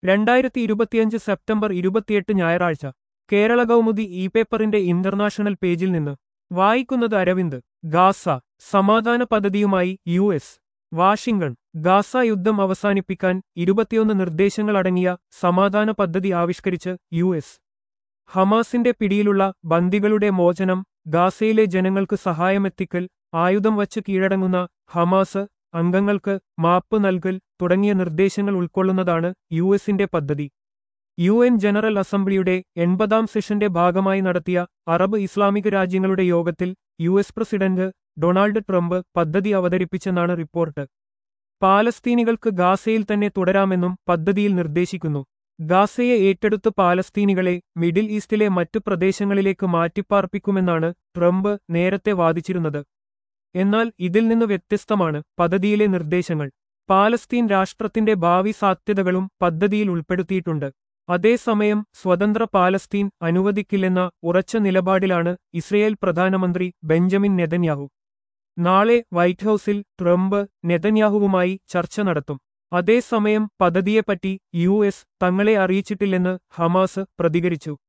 രണ്ടായിരത്തി ഇരുപത്തിയഞ്ച് സെപ്റ്റംബർ ഇരുപത്തിയെട്ട് ഞായറാഴ്ച കേരള കൗമുദി ഇ പേപ്പറിന്റെ ഇന്റർനാഷണൽ പേജിൽ നിന്ന് വായിക്കുന്നത് അരവിന്ദ് ഗാസ സമാധാന പദ്ധതിയുമായി യു എസ് വാഷിംഗ്ടൺ ഗാസ യുദ്ധം അവസാനിപ്പിക്കാൻ ഇരുപത്തിയൊന്ന് നിർദ്ദേശങ്ങളടങ്ങിയ സമാധാന പദ്ധതി ആവിഷ്കരിച്ച് യു എസ് ഹമാസിന്റെ പിടിയിലുള്ള ബന്ദികളുടെ മോചനം ഗാസയിലെ ജനങ്ങൾക്ക് സഹായമെത്തിക്കൽ ആയുധം വച്ച് കീഴടങ്ങുന്ന ഹമാസ് അംഗങ്ങൾക്ക് മാപ്പ് നൽകൽ തുടങ്ങിയ നിർദ്ദേശങ്ങൾ ഉൾക്കൊള്ളുന്നതാണ് യു എസിന്റെ പദ്ധതി യു എൻ ജനറൽ അസംബ്ലിയുടെ എൺപതാം സെഷന്റെ ഭാഗമായി നടത്തിയ അറബ് ഇസ്ലാമിക രാജ്യങ്ങളുടെ യോഗത്തിൽ U S president Donald Trump പദ്ധതി അവതരിപ്പിച്ചെന്നാണ് റിപ്പോർട്ട് പാലസ്തീനികൾക്ക് ഗാസയിൽ തന്നെ തുടരാമെന്നും പദ്ധതിയിൽ നിർദ്ദേശിക്കുന്നു ഗാസയെ ഏറ്റെടുത്ത് പാലസ്തീനികളെ മിഡിൽ ഈസ്റ്റിലെ മറ്റു പ്രദേശങ്ങളിലേക്ക് മാറ്റിപ്പാർപ്പിക്കുമെന്നാണ് ട്രംപ് നേരത്തെ വാദിച്ചിരുന്നത് എന്നാൽ ഇതിൽ നിന്ന് വ്യത്യസ്തമാണ് പദ്ധതിയിലെ നിർദ്ദേശങ്ങൾ പാലസ്തീൻ രാഷ്ട്രത്തിന്റെ ഭാവി സാധ്യതകളും പദ്ധതിയിൽ ഉൾപ്പെടുത്തിയിട്ടുണ്ട് അതേസമയം സ്വതന്ത്ര പാലസ്തീൻ അനുവദിക്കില്ലെന്ന ഉറച്ച നിലപാടിലാണ് ഇസ്രയേൽ പ്രധാനമന്ത്രി ബെഞ്ചമിൻ നെതന്യാഹു നാളെ വൈറ്റ് ഹൌസിൽ ട്രംപ് നെതന്യാഹുവുമായി ചർച്ച നടത്തും അതേസമയം പദ്ധതിയെപ്പറ്റി യു എസ് തങ്ങളെ അറിയിച്ചിട്ടില്ലെന്ന് ഹമാസ് പ്രതികരിച്ചു